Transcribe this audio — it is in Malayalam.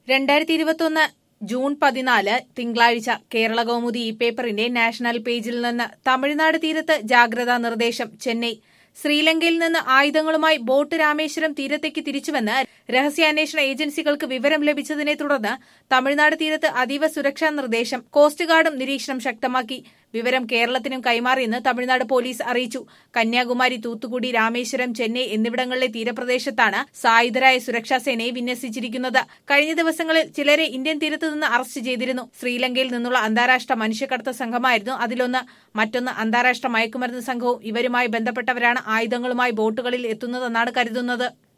രണ്ടായിരത്തി ഇരുപത്തൊന്ന് ജൂൺ പതിനാല് തിങ്കളാഴ്ച കേരള കൗമുദി ഈ പേപ്പറിന്റെ നാഷണൽ പേജിൽ നിന്ന് തമിഴ്നാട് തീരത്ത് ജാഗ്രതാ നിർദ്ദേശം ചെന്നൈ ശ്രീലങ്കയിൽ നിന്ന് ആയുധങ്ങളുമായി ബോട്ട് രാമേശ്വരം തീരത്തേക്ക് തിരിച്ചുവെന്ന് രഹസ്യാന്വേഷണ ഏജൻസികൾക്ക് വിവരം ലഭിച്ചതിനെ തുടർന്ന് തമിഴ്നാട് തീരത്ത് അതീവ സുരക്ഷാ നിർദ്ദേശം കോസ്റ്റ് ഗാർഡും നിരീക്ഷണം ശക്തമാക്കി വിവരം കേരളത്തിനും കൈമാറിയെന്ന് തമിഴ്നാട് പോലീസ് അറിയിച്ചു കന്യാകുമാരി തൂത്തുക്കുടി രാമേശ്വരം ചെന്നൈ എന്നിവിടങ്ങളിലെ തീരപ്രദേശത്താണ് സായുധരായ സുരക്ഷാ സേനയെ വിന്യസിച്ചിരിക്കുന്നത് കഴിഞ്ഞ ദിവസങ്ങളിൽ ചിലരെ ഇന്ത്യൻ തീരത്ത് നിന്ന് അറസ്റ്റ് ചെയ്തിരുന്നു ശ്രീലങ്കയിൽ നിന്നുള്ള അന്താരാഷ്ട്ര മനുഷ്യക്കടത്ത് സംഘമായിരുന്നു അതിലൊന്ന് മറ്റൊന്ന് അന്താരാഷ്ട്ര മയക്കുമരുന്ന് സംഘവും ഇവരുമായി ബന്ധപ്പെട്ടവരാണ് ആയുധങ്ങളുമായി ബോട്ടുകളിൽ എത്തുന്നതെന്നാണ് കരുതുന്നത്